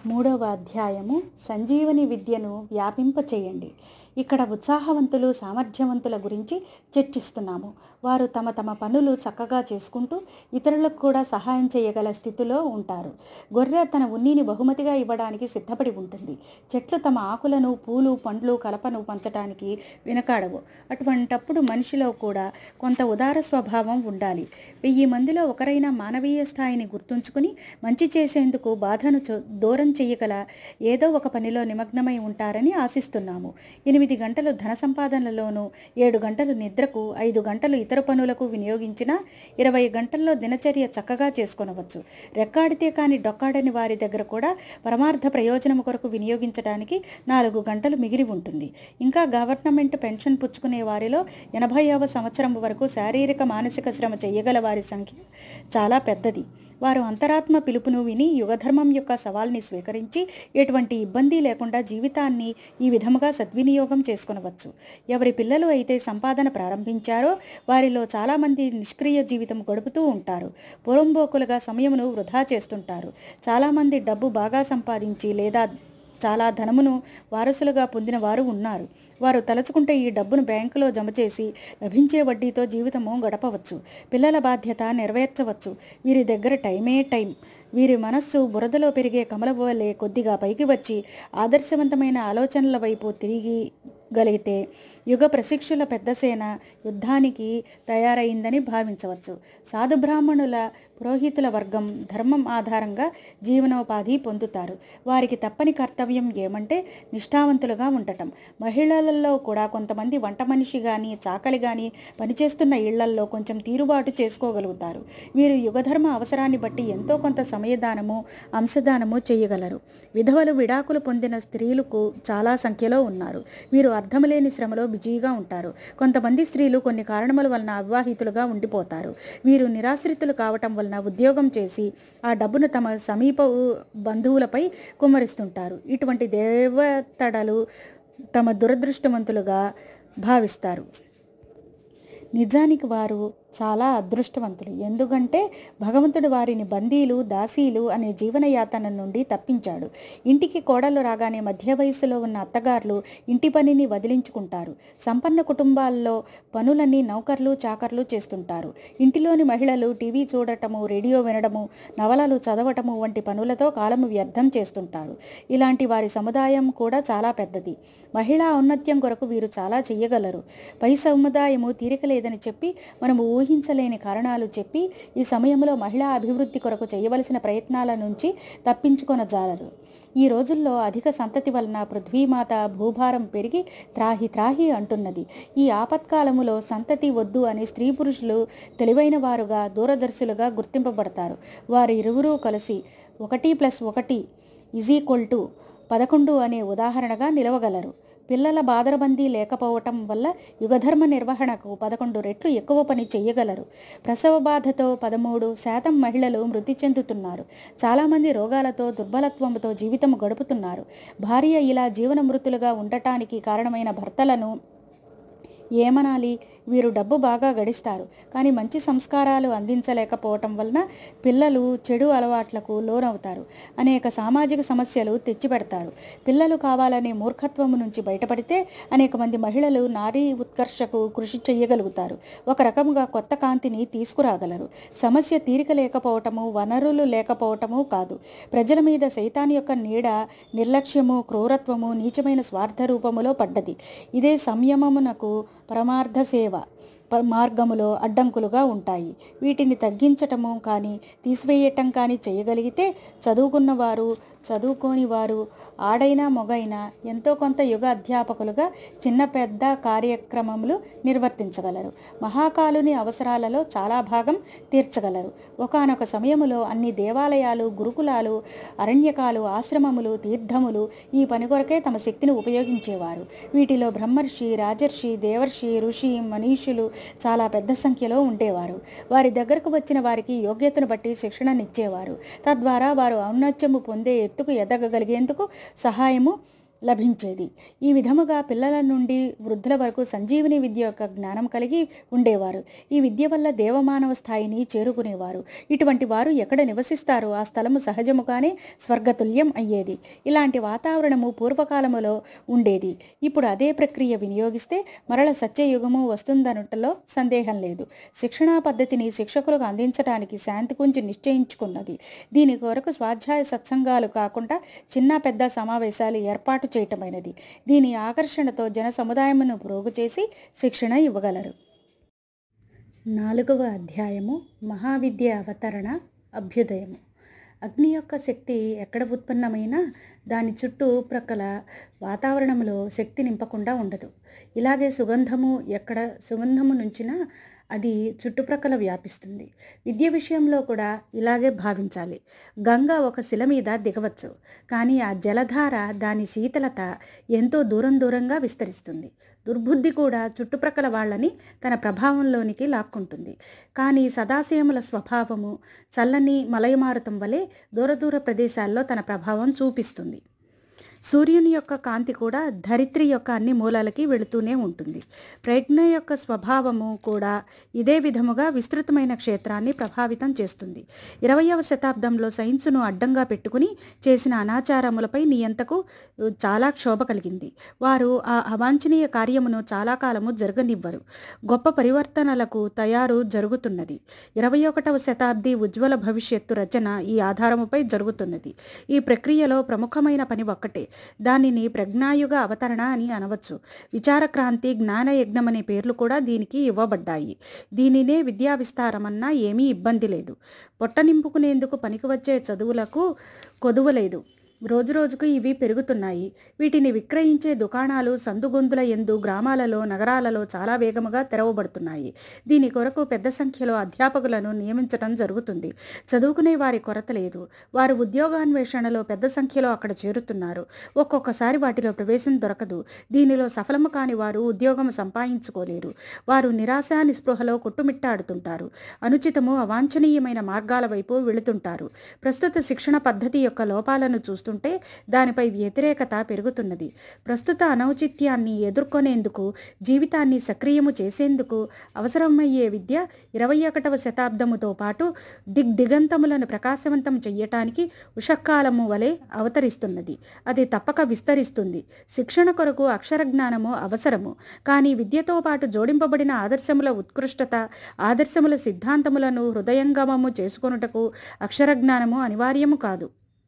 మూడవ అధ్యాయము సంజీవని విద్యను వ్యాపింపచేయండి ఇక్కడ ఉత్సాహవంతులు సామర్థ్యవంతుల గురించి చర్చిస్తున్నాము వారు తమ తమ పనులు చక్కగా చేసుకుంటూ ఇతరులకు కూడా సహాయం చేయగల స్థితిలో ఉంటారు గొర్రె తన ఉన్నిని బహుమతిగా ఇవ్వడానికి సిద్ధపడి ఉంటుంది చెట్లు తమ ఆకులను పూలు పండ్లు కలపను పంచడానికి వెనకాడవు అటువంటప్పుడు మనిషిలో కూడా కొంత ఉదార స్వభావం ఉండాలి వెయ్యి మందిలో ఒకరైనా మానవీయ స్థాయిని గుర్తుంచుకుని మంచి చేసేందుకు బాధను చో- దూరం చేయగల ఏదో ఒక పనిలో నిమగ్నమై ఉంటారని ఆశిస్తున్నాము ఎనిమిది గంటలు ధన సంపాదనలోనూ ఏడు గంటలు నిద్రకు ఐదు గంటలు ఇతర పనులకు వినియోగించిన ఇరవై గంటల్లో దినచర్య చక్కగా చేసుకొనవచ్చు రెక్కాడితే కానీ డొక్కాడని వారి దగ్గర కూడా పరమార్థ ప్రయోజనం కొరకు వినియోగించడానికి నాలుగు గంటలు మిగిలి ఉంటుంది ఇంకా గవర్నమెంట్ పెన్షన్ పుచ్చుకునే వారిలో ఎనభైవ సంవత్సరం వరకు శారీరక మానసిక శ్రమ చేయగల వారి సంఖ్య చాలా పెద్దది వారు అంతరాత్మ పిలుపును విని యుగధర్మం యొక్క సవాల్ని స్వీకరించి ఎటువంటి ఇబ్బంది లేకుండా జీవితాన్ని ఈ విధముగా సద్వినియోగం చేసుకొనవచ్చు ఎవరి పిల్లలు అయితే సంపాదన ప్రారంభించారో వారిలో చాలామంది నిష్క్రియ జీవితం గడుపుతూ ఉంటారు పొరంబోకులుగా సమయమును వృధా చేస్తుంటారు చాలామంది డబ్బు బాగా సంపాదించి లేదా చాలా ధనమును వారసులుగా పొందిన వారు ఉన్నారు వారు తలుచుకుంటే ఈ డబ్బును బ్యాంకులో జమ చేసి లభించే వడ్డీతో జీవితము గడపవచ్చు పిల్లల బాధ్యత నెరవేర్చవచ్చు వీరి దగ్గర టైమే టైం వీరి మనస్సు బురదలో పెరిగే కమల వలె కొద్దిగా పైకి వచ్చి ఆదర్శవంతమైన ఆలోచనల వైపు తిరిగి గలిగితే యుగ ప్రశిక్షుల పెద్ద సేన యుద్ధానికి తయారైందని భావించవచ్చు సాధు బ్రాహ్మణుల పురోహితుల వర్గం ధర్మం ఆధారంగా జీవనోపాధి పొందుతారు వారికి తప్పని కర్తవ్యం ఏమంటే నిష్ఠావంతులుగా ఉండటం మహిళలలో కూడా కొంతమంది వంట మనిషి కానీ చాకలి కానీ పనిచేస్తున్న ఇళ్లల్లో కొంచెం తీరుబాటు చేసుకోగలుగుతారు వీరు యుగధర్మ అవసరాన్ని బట్టి ఎంతో కొంత సమయదానము అంశదానము చేయగలరు విధవలు విడాకులు పొందిన స్త్రీలకు చాలా సంఖ్యలో ఉన్నారు వీరు అర్థములేని శ్రమలో బిజీగా ఉంటారు కొంతమంది స్త్రీలు కొన్ని కారణముల వలన అవివాహితులుగా ఉండిపోతారు వీరు నిరాశ్రితులు కావటం వలన ఉద్యోగం చేసి ఆ డబ్బును తమ సమీప బంధువులపై కుమ్మరిస్తుంటారు ఇటువంటి దేవతడలు తమ దురదృష్టవంతులుగా భావిస్తారు నిజానికి వారు చాలా అదృష్టవంతులు ఎందుకంటే భగవంతుడు వారిని బందీలు దాసీలు అనే జీవనయాతన నుండి తప్పించాడు ఇంటికి కోడలు రాగానే మధ్య వయస్సులో ఉన్న అత్తగారులు ఇంటి పనిని వదిలించుకుంటారు సంపన్న కుటుంబాల్లో పనులన్నీ నౌకర్లు చాకర్లు చేస్తుంటారు ఇంటిలోని మహిళలు టీవీ చూడటము రేడియో వినడము నవలలు చదవటము వంటి పనులతో కాలము వ్యర్థం చేస్తుంటారు ఇలాంటి వారి సముదాయం కూడా చాలా పెద్దది మహిళా ఔన్నత్యం కొరకు వీరు చాలా చెయ్యగలరు పై సముదాయము తీరిక లేదని చెప్పి మనము ఊహించలేని కారణాలు చెప్పి ఈ సమయంలో మహిళా అభివృద్ధి కొరకు చేయవలసిన ప్రయత్నాల నుంచి తప్పించుకొనజాలరు ఈ రోజుల్లో అధిక సంతతి వలన పృథ్వీమాత భూభారం పెరిగి త్రాహి త్రాహి అంటున్నది ఈ ఆపత్కాలములో సంతతి వద్దు అని స్త్రీ పురుషులు తెలివైన వారుగా దూరదర్శులుగా గుర్తింపబడతారు వారు ఇరువురూ కలిసి ఒకటి ప్లస్ ఒకటి ఈజ్ ఈక్వల్ టు పదకొండు అనే ఉదాహరణగా నిలవగలరు పిల్లల బాదరబందీ లేకపోవటం వల్ల యుగధర్మ నిర్వహణకు పదకొండు రెట్లు ఎక్కువ పని చేయగలరు ప్రసవ బాధతో పదమూడు శాతం మహిళలు మృతి చెందుతున్నారు చాలామంది రోగాలతో దుర్బలత్వంతో జీవితం గడుపుతున్నారు భార్య ఇలా జీవన మృతులుగా ఉండటానికి కారణమైన భర్తలను ఏమనాలి వీరు డబ్బు బాగా గడిస్తారు కానీ మంచి సంస్కారాలు అందించలేకపోవటం వలన పిల్లలు చెడు అలవాట్లకు లోనవుతారు అనేక సామాజిక సమస్యలు తెచ్చిపెడతారు పిల్లలు కావాలనే మూర్ఖత్వము నుంచి బయటపడితే అనేక మంది మహిళలు నారీ ఉత్కర్షకు కృషి చేయగలుగుతారు ఒక రకముగా కొత్త కాంతిని తీసుకురాగలరు సమస్య తీరిక లేకపోవటము వనరులు లేకపోవటము కాదు ప్రజల మీద సైతాన్ యొక్క నీడ నిర్లక్ష్యము క్రూరత్వము నీచమైన స్వార్థ రూపములో పడ్డది ఇదే సంయమమునకు పరమార్థ సేవ ప- మార్గములో అడ్డంకులుగా ఉంటాయి వీటిని తగ్గించటము కానీ తీసివేయటం కానీ చేయగలిగితే చదువుకున్నవారు చదువుకోని వారు ఆడైనా మొగైనా ఎంతో కొంత యుగ అధ్యాపకులుగా చిన్న పెద్ద కార్యక్రమములు నిర్వర్తించగలరు మహాకాలుని అవసరాలలో చాలా భాగం తీర్చగలరు ఒకానొక సమయములో అన్ని దేవాలయాలు గురుకులాలు అరణ్యకాలు ఆశ్రమములు తీర్థములు ఈ పని కొరకే తమ శక్తిని ఉపయోగించేవారు వీటిలో బ్రహ్మర్షి రాజర్షి దేవర్షి ఋషి మనీషులు చాలా పెద్ద సంఖ్యలో ఉండేవారు వారి దగ్గరకు వచ్చిన వారికి యోగ్యతను బట్టి శిక్షణనిచ్చేవారు తద్వారా వారు ఔన్నత్యము పొందే ఎత్తుకు ఎదగగలిగేందుకు సహాయము లభించేది ఈ విధముగా పిల్లల నుండి వృద్ధుల వరకు సంజీవని విద్య యొక్క జ్ఞానం కలిగి ఉండేవారు ఈ విద్య వల్ల దేవమానవ స్థాయిని చేరుకునేవారు ఇటువంటి వారు ఎక్కడ నివసిస్తారో ఆ స్థలము సహజముగానే స్వర్గతుల్యం అయ్యేది ఇలాంటి వాతావరణము పూర్వకాలములో ఉండేది ఇప్పుడు అదే ప్రక్రియ వినియోగిస్తే మరల సత్యయుగము వస్తుందనుటలో సందేహం లేదు శిక్షణా పద్ధతిని శిక్షకులకు అందించడానికి శాంతి కుంచి నిశ్చయించుకున్నది దీని కొరకు స్వాధ్యాయ సత్సంగాలు కాకుండా చిన్న పెద్ద సమావేశాలు ఏర్పాటు చేయటమైనది దీని ఆకర్షణతో జన సముదాయమును ప్రోగు చేసి శిక్షణ ఇవ్వగలరు నాలుగవ అధ్యాయము మహావిద్య అవతరణ అభ్యుదయము అగ్ని యొక్క శక్తి ఎక్కడ ఉత్పన్నమైనా దాని చుట్టూ ప్రక్కల వాతావరణంలో శక్తి నింపకుండా ఉండదు ఇలాగే సుగంధము ఎక్కడ సుగంధము నుంచినా అది చుట్టుప్రక్కల వ్యాపిస్తుంది విద్య విషయంలో కూడా ఇలాగే భావించాలి గంగ ఒక శిల మీద దిగవచ్చు కానీ ఆ జలధార దాని శీతలత ఎంతో దూరం దూరంగా విస్తరిస్తుంది దుర్బుద్ధి కూడా చుట్టుప్రక్కల వాళ్ళని తన ప్రభావంలోనికి లాక్కుంటుంది కానీ సదాశయముల స్వభావము చల్లని మలయమారుతం వలె దూర దూర ప్రదేశాల్లో తన ప్రభావం చూపిస్తుంది సూర్యుని యొక్క కాంతి కూడా ధరిత్రి యొక్క అన్ని మూలాలకి వెళుతూనే ఉంటుంది ప్రజ్ఞ యొక్క స్వభావము కూడా ఇదే విధముగా విస్తృతమైన క్షేత్రాన్ని ప్రభావితం చేస్తుంది ఇరవయవ శతాబ్దంలో సైన్సును అడ్డంగా పెట్టుకుని చేసిన అనాచారములపై నియంతకు చాలా క్షోభ కలిగింది వారు ఆ అవాంఛనీయ కార్యమును చాలా కాలము జరగనివ్వరు గొప్ప పరివర్తనలకు తయారు జరుగుతున్నది ఇరవై ఒకటవ శతాబ్ది ఉజ్వల భవిష్యత్తు రచన ఈ ఆధారముపై జరుగుతున్నది ఈ ప్రక్రియలో ప్రముఖమైన పని ఒక్కటే దానిని ప్రజ్ఞాయుగ అవతరణ అని అనవచ్చు విచారక్రాంతి జ్ఞానయజ్ఞం అనే పేర్లు కూడా దీనికి ఇవ్వబడ్డాయి దీనినే విద్యా విస్తారమన్నా ఏమీ ఇబ్బంది లేదు పొట్ట నింపుకునేందుకు పనికి వచ్చే చదువులకు కొదువ లేదు రోజు రోజుకు ఇవి పెరుగుతున్నాయి వీటిని విక్రయించే దుకాణాలు సందుగొందుల ఎందు గ్రామాలలో నగరాలలో చాలా వేగముగా తెరవబడుతున్నాయి దీని కొరకు పెద్ద సంఖ్యలో అధ్యాపకులను నియమించడం జరుగుతుంది చదువుకునే వారి కొరత లేదు వారు ఉద్యోగాన్వేషణలో పెద్ద సంఖ్యలో అక్కడ చేరుతున్నారు ఒక్కొక్కసారి వాటిలో ప్రవేశం దొరకదు దీనిలో సఫలము కాని వారు ఉద్యోగం సంపాదించుకోలేరు వారు నిరాశ నిస్పృహలో కొట్టుమిట్టాడుతుంటారు అనుచితము అవాంఛనీయమైన మార్గాల వైపు వెళుతుంటారు ప్రస్తుత శిక్షణ పద్ధతి యొక్క లోపాలను చూస్తుంటే దానిపై వ్యతిరేకత పెరుగుతున్నది ప్రస్తుత అనౌచిత్యాన్ని ఎదుర్కొనేందుకు జీవితాన్ని సక్రియము చేసేందుకు అవసరమయ్యే విద్య ఇరవై ఒకటవ శతాబ్దముతో పాటు దిగ్దిగంతములను ప్రకాశవంతం చెయ్యటానికి ఉషక్కాలము వలె అవతరిస్తున్నది అది తప్పక విస్తరిస్తుంది శిక్షణ కొరకు అక్షర జ్ఞానము అవసరము కానీ విద్యతో పాటు జోడింపబడిన ఆదర్శముల ఉత్కృష్టత ఆదర్శముల సిద్ధాంతములను హృదయంగమము చేసుకొనుటకు అక్షర జ్ఞానము అనివార్యము కాదు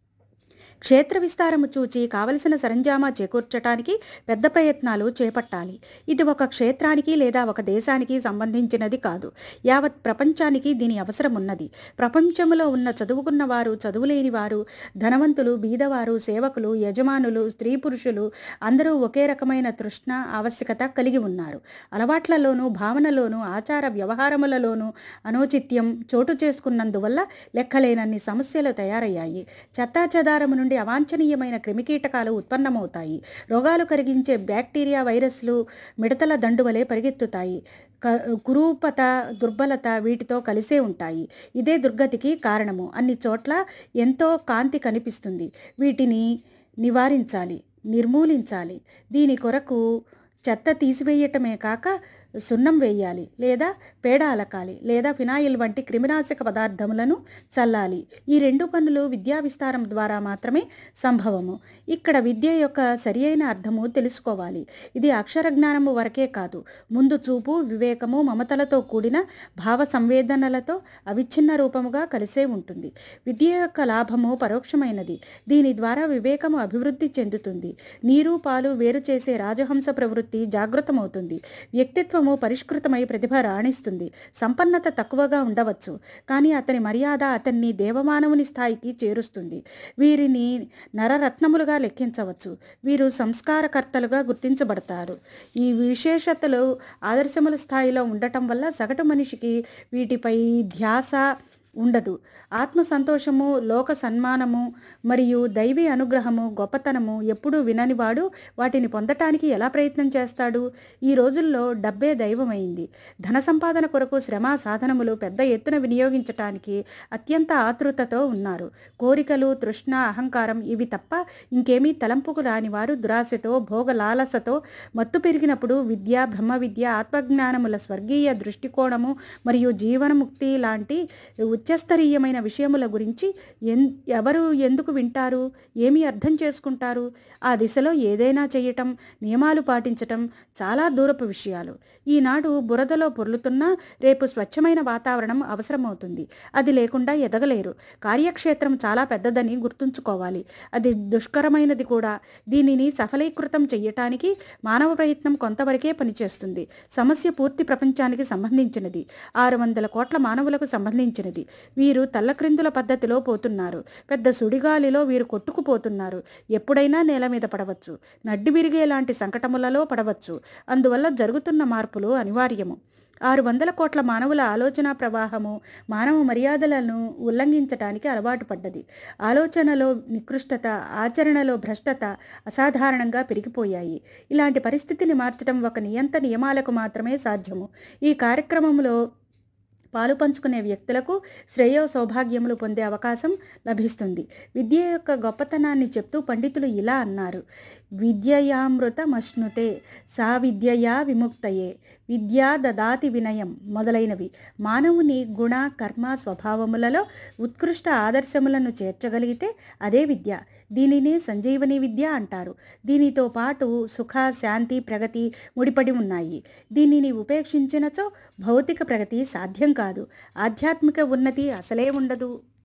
క్షేత్ర విస్తారము చూచి కావలసిన సరంజామా చేకూర్చటానికి పెద్ద ప్రయత్నాలు చేపట్టాలి ఇది ఒక క్షేత్రానికి లేదా ఒక దేశానికి సంబంధించినది కాదు యావత్ ప్రపంచానికి దీని అవసరం ఉన్నది ప్రపంచంలో ఉన్న చదువుకున్న వారు చదువులేని వారు ధనవంతులు బీదవారు సేవకులు యజమానులు స్త్రీ పురుషులు అందరూ ఒకే రకమైన తృష్ణ ఆవశ్యకత కలిగి ఉన్నారు అలవాట్లలోనూ భావనలోనూ ఆచార వ్యవహారములలోనూ అనౌచిత్యం చోటు చేసుకున్నందువల్ల లెక్కలేనన్ని సమస్యలు తయారయ్యాయి చెత్తా చెదారము నుండి అవాంఛనీయమైన క్రిమికీటకాలు ఉత్పన్నమవుతాయి రోగాలు కరిగించే బ్యాక్టీరియా వైరస్లు మిడతల దండువలే పరిగెత్తుతాయి క కురూపత దుర్బలత వీటితో కలిసే ఉంటాయి ఇదే దుర్గతికి కారణము అన్ని చోట్ల ఎంతో కాంతి కనిపిస్తుంది వీటిని నివారించాలి నిర్మూలించాలి దీని కొరకు చెత్త తీసివేయటమే కాక సున్నం వేయాలి లేదా పేడ అలకాలి లేదా ఫినాయిల్ వంటి క్రిమినాశక పదార్థములను చల్లాలి ఈ రెండు పనులు విద్యా విస్తారం ద్వారా మాత్రమే సంభవము ఇక్కడ విద్య యొక్క సరి అయిన అర్థము తెలుసుకోవాలి ఇది అక్షర జ్ఞానము వరకే కాదు ముందు చూపు వివేకము మమతలతో కూడిన భావ సంవేదనలతో అవిచ్ఛిన్న రూపముగా కలిసే ఉంటుంది విద్య యొక్క లాభము పరోక్షమైనది దీని ద్వారా వివేకము అభివృద్ధి చెందుతుంది నీరు పాలు వేరు చేసే రాజహంస ప్రవృత్తి జాగృతమవుతుంది వ్యక్తిత్వము పరిష్కృతమై ప్రతిభ రాణిస్తుంది సంపన్నత తక్కువగా ఉండవచ్చు కానీ అతని మర్యాద అతన్ని దేవమానవుని స్థాయికి చేరుస్తుంది వీరిని నరరత్నములుగా లెక్కించవచ్చు వీరు సంస్కారకర్తలుగా గుర్తించబడతారు ఈ విశేషతలు ఆదర్శముల స్థాయిలో ఉండటం వల్ల సగటు మనిషికి వీటిపై ధ్యాస ఉండదు ఆత్మ సంతోషము లోక సన్మానము మరియు దైవీ అనుగ్రహము గొప్పతనము ఎప్పుడూ విననివాడు వాటిని పొందటానికి ఎలా ప్రయత్నం చేస్తాడు ఈ రోజుల్లో డబ్బే దైవమైంది ధన సంపాదన కొరకు శ్రమ సాధనములు పెద్ద ఎత్తున వినియోగించటానికి అత్యంత ఆతృతతో ఉన్నారు కోరికలు తృష్ణ అహంకారం ఇవి తప్ప ఇంకేమీ తలంపుకు రాని వారు దురాశతో భోగ లాలసతో మత్తు పెరిగినప్పుడు విద్య బ్రహ్మ విద్య ఆత్మజ్ఞానముల స్వర్గీయ దృష్టికోణము మరియు జీవనముక్తి లాంటి ఉచ్చస్తరీయమైన విషయముల గురించి ఎన్ ఎవరు ఎందుకు వింటారు ఏమి అర్థం చేసుకుంటారు ఆ దిశలో ఏదైనా చేయటం నియమాలు పాటించటం చాలా దూరపు విషయాలు ఈనాడు బురదలో పొర్లుతున్నా రేపు స్వచ్ఛమైన వాతావరణం అవసరమవుతుంది అది లేకుండా ఎదగలేరు కార్యక్షేత్రం చాలా పెద్దదని గుర్తుంచుకోవాలి అది దుష్కరమైనది కూడా దీనిని సఫలీకృతం చెయ్యటానికి మానవ ప్రయత్నం కొంతవరకే పనిచేస్తుంది సమస్య పూర్తి ప్రపంచానికి సంబంధించినది ఆరు వందల కోట్ల మానవులకు సంబంధించినది వీరు తల్లక్రిందుల పద్ధతిలో పోతున్నారు పెద్ద సుడిగాలిలో వీరు కొట్టుకుపోతున్నారు ఎప్పుడైనా నేల మీద పడవచ్చు నడ్డి విరిగే లాంటి సంకటములలో పడవచ్చు అందువల్ల జరుగుతున్న మార్పులు అనివార్యము ఆరు వందల కోట్ల మానవుల ఆలోచన ప్రవాహము మానవ మర్యాదలను ఉల్లంఘించటానికి అలవాటు పడ్డది ఆలోచనలో నికృష్టత ఆచరణలో భ్రష్టత అసాధారణంగా పెరిగిపోయాయి ఇలాంటి పరిస్థితిని మార్చడం ఒక నియంత నియమాలకు మాత్రమే సాధ్యము ఈ కార్యక్రమంలో పాలు పంచుకునే వ్యక్తులకు శ్రేయో సౌభాగ్యములు పొందే అవకాశం లభిస్తుంది విద్య యొక్క గొప్పతనాన్ని చెప్తూ పండితులు ఇలా అన్నారు విద్యయామృతమశ్నుతే సా విద్యయా విముక్తయే విద్యా దదాతి వినయం మొదలైనవి మానవుని గుణ కర్మ స్వభావములలో ఉత్కృష్ట ఆదర్శములను చేర్చగలిగితే అదే విద్య దీనిని సంజీవని విద్య అంటారు దీనితో పాటు సుఖ శాంతి ప్రగతి ముడిపడి ఉన్నాయి దీనిని ఉపేక్షించినచో భౌతిక ప్రగతి సాధ్యం కాదు ఆధ్యాత్మిక ఉన్నతి అసలే ఉండదు